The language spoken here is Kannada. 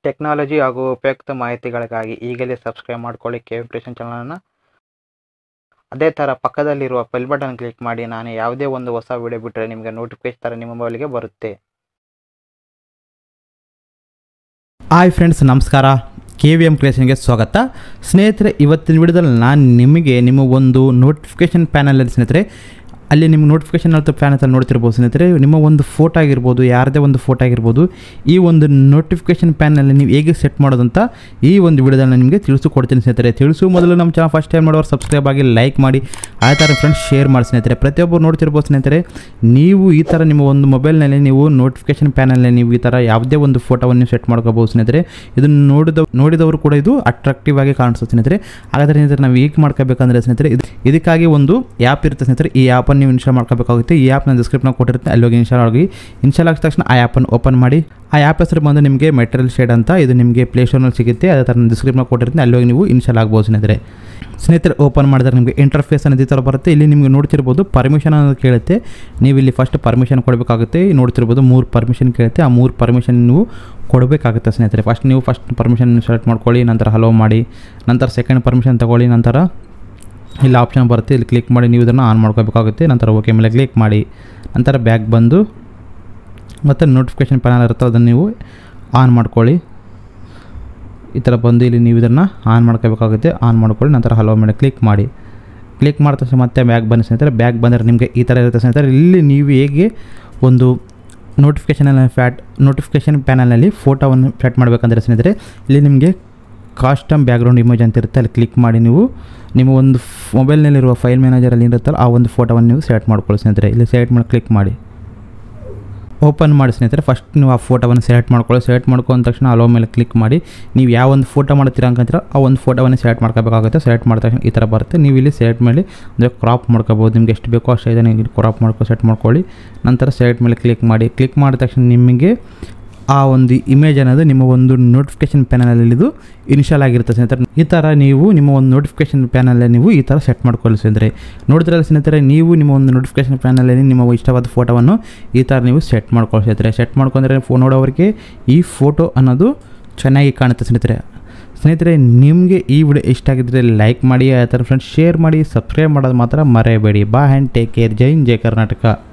ಟೆಕ್ನಾಲಜಿ ಹಾಗೂ ಉಪಯುಕ್ತ ಮಾಹಿತಿಗಳಿಗಾಗಿ ಈಗಲೇ ಸಬ್ಸ್ಕ್ರೈಬ್ ಮಾಡ್ಕೊಳ್ಳಿ ಕೆ ಇಂಪ್ರೆಷನ್ ಚಾನಲನ್ನು ಅದೇ ಥರ ಪಕ್ಕದಲ್ಲಿರುವ ಬೆಲ್ ಬಟನ್ ಕ್ಲಿಕ್ ಮಾಡಿ ನಾನು ಯಾವುದೇ ಒಂದು ಹೊಸ ವಿಡಿಯೋ ಬಿಟ್ಟರೆ ನಿಮಗೆ ನೋಟಿಫಿಕೇಶನ್ ಥರ ನಿಮ್ಮ ಮೊಬೈಲಿಗೆ ಬರುತ್ತೆ ಹಾಯ್ ಫ್ರೆಂಡ್ಸ್ ನಮಸ್ಕಾರ ಕೆ ವಿ ಎಮ್ ಕ್ರಿಯೇಷನ್ಗೆ ಸ್ವಾಗತ ಸ್ನೇಹಿತರೆ ಇವತ್ತಿನ ವಿಡಿಯೋದಲ್ಲಿ ನಾನು ನಿಮಗೆ ನಿಮ್ಮ ಒಂದು ನೋಟಿಫಿಕೇಷನ್ ಪ್ಯಾನಲಲ್ಲಿ ಸ್ನೇಹಿತರೆ ಅಲ್ಲಿ ನಿಮ್ಮ ನೋಟಿಫಿಕೇಷನ್ ಅಂತ ಪ್ಯಾನಲ್ ನೋಡ್ತಿರ್ಬೋದು ಸ್ನೇಹಿತರೆ ನಿಮ್ಮ ಒಂದು ಫೋಟೋ ಆಗಿರ್ಬೋದು ಯಾರದೇ ಒಂದು ಫೋಟೋ ಆಗಿರ್ಬೋದು ಈ ಒಂದು ನೋಟಿಫಿಕೇಷನ್ ಪ್ಯಾನಲ್ಲಿ ನೀವು ಹೇಗೆ ಸೆಟ್ ಮಾಡೋದಂತ ಈ ಒಂದು ವಿಡಿಯೋದಲ್ಲಿ ನಾನು ನಿಮಗೆ ತಿಳಿಸಿಕೊಡ್ತೀನಿ ಸ್ನೇಹಿತರೆ ತಿಳಿಸು ಮೊದಲು ನಮ್ಮ ಚಾನಲ್ ಫಸ್ಟ್ ಟೈಮ್ ಮಾಡೋರು ಸಬ್ಸ್ಕ್ರೈಬ್ ಆಗಿ ಲೈಕ್ ಮಾಡಿ ಆ ಥರ ಫ್ರೆಂಡ್ಸ್ ಶೇರ್ ಮಾಡಿ ಸ್ನೇಹಿತರೆ ಪ್ರತಿಯೊಬ್ಬರು ನೋಡ್ತಿರ್ಬೋದು ಸ್ನೇಹಿತರೆ ನೀವು ಈ ಥರ ನಿಮ್ಮ ಒಂದು ಮೊಬೈಲ್ನಲ್ಲಿ ನೀವು ನೋಟಿಫಿಕೇಷನ್ ಪ್ಯಾನಲ್ಲಿ ನೀವು ಈ ಥರ ಯಾವುದೇ ಒಂದು ಫೋಟೋವನ್ನು ಸೆಟ್ ಮಾಡ್ಕೋಬೋದು ಸ್ನೇಹಿತರೆ ಇದನ್ನು ನೋಡಿದ ನೋಡಿದವರು ಕೂಡ ಇದು ಅಟ್ರಾಕ್ಟಿವ್ ಆಗಿ ಕಾಣಿಸುತ್ತೆ ಸ್ನೇಹಿತರೆ ಹಾಗಾದರೆ ಸ್ನೇಹಿತರೆ ನಾವು ಹೇಗೆ ಮಾಡ್ಕೋಬೇಕಂದ್ರೆ ಸ್ನೇಹಿತರೆ ಇದು ಇದಕ್ಕಾಗಿ ಒಂದು ಆ್ಯಪ್ ಇರುತ್ತೆ ಸ್ನೇಹಿತರೆ ಈ ಆ್ಯಪನ್ನು ನೀವು ಇನ್ಸ್ಟಾಲ್ ಮಾಡ್ಕೋಬೇಕಾಗುತ್ತೆ ಈ ಆ್ಯಪ್ನ ಡಿಸ್ಕ್ರಿಪ್ಷನ್ ಕೊಟ್ಟಿರುತ್ತೆ ಅಲ್ಲಿ ಹೋಗಿ ಇನ್ಸ್ಟಾಲ್ ಆಗಿ ಇನ್ಸ್ಟಾಲ್ ಆಗಿದ ತಕ್ಷಣ ಆ ಆ್ಯಪನ್ನು ಓಪನ್ ಮಾಡಿ ಆ ಆ್ಯಪ್ ಹೆಸರು ಬಂದು ನಿಮಗೆ ಮೆಟೀರಿಯಲ್ ಶೇಡ್ ಅಂತ ಇದು ನಿಮಗೆ ಪ್ಲೇಸ್ಟೋರ್ನಲ್ಲಿ ಸಿಗುತ್ತೆ ಅದೇ ಥರ ಡಿಸ್ಕ್ರಿಪ್ಷನ್ ಕೊಟ್ಟಿರುತ್ತೆ ಅಲ್ಲಿ ಹೋಗಿ ನೀವು ಇನ್ಸ್ಟಾಲ್ ಆಗ್ಬೋದು ಸ್ನೇಹಿತರೆ ಸ್ನೇಹಿತರೆ ಓಪನ್ ಮಾಡಿದ್ರೆ ನಿಮಗೆ ಇಂಟರ್ಫೇಸ್ ಅನ್ನೋದು ಈ ಥರ ಬರುತ್ತೆ ಇಲ್ಲಿ ನಿಮಗೆ ನೋಡ್ತಿರ್ಬೋದು ಪರ್ಮಿಷನ್ ಅನ್ನೋದು ಕೇಳುತ್ತೆ ನೀವು ಇಲ್ಲಿ ಫಸ್ಟ್ ಪರ್ಮಿಷನ್ ಕೊಡಬೇಕಾಗುತ್ತೆ ನೋಡ್ತಿರ್ಬೋದು ಮೂರು ಪರ್ಮಿಷನ್ ಕೇಳುತ್ತೆ ಆ ಮೂರು ಪರ್ಮಿಷನ್ ನೀವು ಕೊಡಬೇಕಾಗುತ್ತೆ ಸ್ನೇಹಿತರೆ ಫಸ್ಟ್ ನೀವು ಫಸ್ಟ್ ಪರ್ಮಿಷನ್ ಸೆಲೆಕ್ಟ್ ಮಾಡ್ಕೊಳ್ಳಿ ನಂತರ ಹಲೋ ಮಾಡಿ ನಂತರ ಸೆಕೆಂಡ್ ಪರ್ಮಿಷನ್ ತಗೊಳ್ಳಿ ನಂತರ ಇಲ್ಲಿ ಆಪ್ಷನ್ ಬರುತ್ತೆ ಇಲ್ಲಿ ಕ್ಲಿಕ್ ಮಾಡಿ ನೀವು ಇದನ್ನು ಆನ್ ಮಾಡ್ಕೋಬೇಕಾಗುತ್ತೆ ನಂತರ ಓಕೆ ಮೇಲೆ ಕ್ಲಿಕ್ ಮಾಡಿ ನಂತರ ಬ್ಯಾಕ್ ಬಂದು ಮತ್ತು ನೋಟಿಫಿಕೇಷನ್ ಪ್ಯಾನಲ್ ಇರುತ್ತೆ ಅದನ್ನು ನೀವು ಆನ್ ಮಾಡ್ಕೊಳ್ಳಿ ಈ ಥರ ಬಂದು ಇಲ್ಲಿ ನೀವು ಇದನ್ನು ಆನ್ ಮಾಡ್ಕೋಬೇಕಾಗುತ್ತೆ ಆನ್ ಮಾಡ್ಕೊಳ್ಳಿ ನಂತರ ಹಲೋ ಮೇಲೆ ಕ್ಲಿಕ್ ಮಾಡಿ ಕ್ಲಿಕ್ ಮಾಡಿದ ತಕ್ಷಣ ಮತ್ತೆ ಬ್ಯಾಗ್ ಬನ್ನಿ ಸ್ನೇಹಿತರೆ ಬ್ಯಾಗ್ ಬಂದರೆ ನಿಮಗೆ ಈ ಥರ ಇರುತ್ತೆ ಸ್ನೇಹಿತರೆ ಇಲ್ಲಿ ನೀವು ಹೇಗೆ ಒಂದು ನೋಟಿಫಿಕೇಷನಲ್ಲಿ ಫ್ಯಾಟ್ ನೋಟಿಫಿಕೇಷನ್ ಪ್ಯಾನಲ್ನಲ್ಲಿ ಫೋಟೋವನ್ನು ಸೆಟ್ ಮಾಡಬೇಕಂದ್ರೆ ಸ್ನೇಹಿತರೆ ಇಲ್ಲಿ ನಿಮಗೆ ಕಾಸ್ಟಮ್ ಬ್ಯಾಕ್ಗ್ರೌಂಡ್ ಇಮೇಜ್ ಅಂತ ಇರುತ್ತೆ ಅಲ್ಲಿ ಕ್ಲಿಕ್ ಮಾಡಿ ನೀವು ನಿಮ್ಮ ಒಂದು ಮೊಬೈಲ್ನಲ್ಲಿರುವ ಫೈಲ್ ಮ್ಯಾನೇಜರಲ್ಲಿ ಇರುತ್ತಲ್ಲ ಆ ಒಂದು ಫೋಟೋವನ್ನು ನೀವು ಸೆಲೆಕ್ಟ್ ಮಾಡ್ಕೊಳ್ಳಿ ಸ್ನೇಹಿತರೆ ಇಲ್ಲಿ ಸೆಲೆಕ್ಟ್ ಮಾಡಿ ಕ್ಲಿಕ್ ಮಾಡಿ ಓಪನ್ ಮಾಡಿ ಸ್ನೇಹಿತರೆ ಫಸ್ಟ್ ನೀವು ಆ ಫೋಟೋವನ್ನು ಸೆಲೆಕ್ಟ್ ಮಾಡ್ಕೊಳ್ಳಿ ಸೆಲೆಕ್ಟ್ ಮಾಡ್ಕೊಂಡ ತಕ್ಷಣ ಅಲೋ ಮೇಲೆ ಕ್ಲಿಕ್ ಮಾಡಿ ನೀವು ಯಾವ ಒಂದು ಫೋಟೋ ಮಾಡ್ತೀರಾ ಅನ್ಕೊಂತೀರ ಆ ಒಂದು ಫೋಟೋವನ್ನು ಸೆಲೆಕ್ಟ್ ಮಾಡ್ಕೋಬೇಕಾಗುತ್ತೆ ಸೆಲೆಕ್ಟ್ ಮಾಡಿದ ತಕ್ಷಣ ಈ ಥರ ಬರುತ್ತೆ ನೀವು ಇಲ್ಲಿ ಸೆಲೆಕ್ಟ್ ಮಾಡಿ ಅಂದರೆ ಕ್ರಾಪ್ ಮಾಡ್ಕೋಬೋದು ನಿಮ್ಗೆ ಎಷ್ಟು ಬೇಕೋ ಅಷ್ಟು ಇದನ್ನು ಇಲ್ಲಿ ಕ್ರಾಪ್ ಮಾಡ್ಕೊ ಸೆಟ್ ಮಾಡ್ಕೊಳ್ಳಿ ನಂತರ ಸೆಲೆಕ್ಟ್ ಮೇಲೆ ಕ್ಲಿಕ್ ಮಾಡಿ ಕ್ಲಿಕ್ ಮಾಡಿದ ತಕ್ಷಣ ನಿಮಗೆ ಆ ಒಂದು ಇಮೇಜ್ ಅನ್ನೋದು ನಿಮ್ಮ ಒಂದು ನೋಟಿಫಿಕೇಷನ್ ಪ್ಯಾನಲಲ್ಲಿ ಇದು ಇನ್ಸ್ಟಾಲ್ ಆಗಿರುತ್ತೆ ಸ್ನೇಹಿತರೆ ಈ ಥರ ನೀವು ನಿಮ್ಮ ಒಂದು ನೋಟಿಫಿಕೇಷನ್ ಪ್ಯಾನಲ್ಲೇ ನೀವು ಈ ಥರ ಸೆಟ್ ಮಾಡ್ಕೊಳ್ಳಿ ಸ್ನೇಹಿತರೆ ನೋಡಿದ್ರಲ್ಲ ಸ್ನೇಹಿತರೆ ನೀವು ನಿಮ್ಮ ಒಂದು ನೋಟಿಫಿಕೇಷನ್ ಪ್ಯಾನಲಲ್ಲಿ ನಿಮ್ಮ ಇಷ್ಟವಾದ ಫೋಟೋವನ್ನು ಈ ಥರ ನೀವು ಸೆಟ್ ಮಾಡ್ಕೊಳ್ಳಿ ಸ್ನೇಹಿತರೆ ಸೆಟ್ ಮಾಡ್ಕೊಂಡ್ರೆ ಫೋ ನೋಡೋರಿಗೆ ಈ ಫೋಟೋ ಅನ್ನೋದು ಚೆನ್ನಾಗಿ ಕಾಣುತ್ತೆ ಸ್ನೇಹಿತರೆ ಸ್ನೇಹಿತರೆ ನಿಮಗೆ ಈ ವಿಡಿಯೋ ಇಷ್ಟ ಆಗಿದ್ದರೆ ಲೈಕ್ ಮಾಡಿ ಆ ಥರ ಫ್ರೆಂಡ್ಸ್ ಶೇರ್ ಮಾಡಿ ಸಬ್ಸ್ಕ್ರೈಬ್ ಮಾಡೋದು ಮಾತ್ರ ಮರೆಯಬೇಡಿ ಬಾ ಆ್ಯಂಡ್ ಟೇಕ್ ಕೇರ್ ಜೈ ಹಿಂದ್ ಜೈ ಕರ್ನಾಟಕ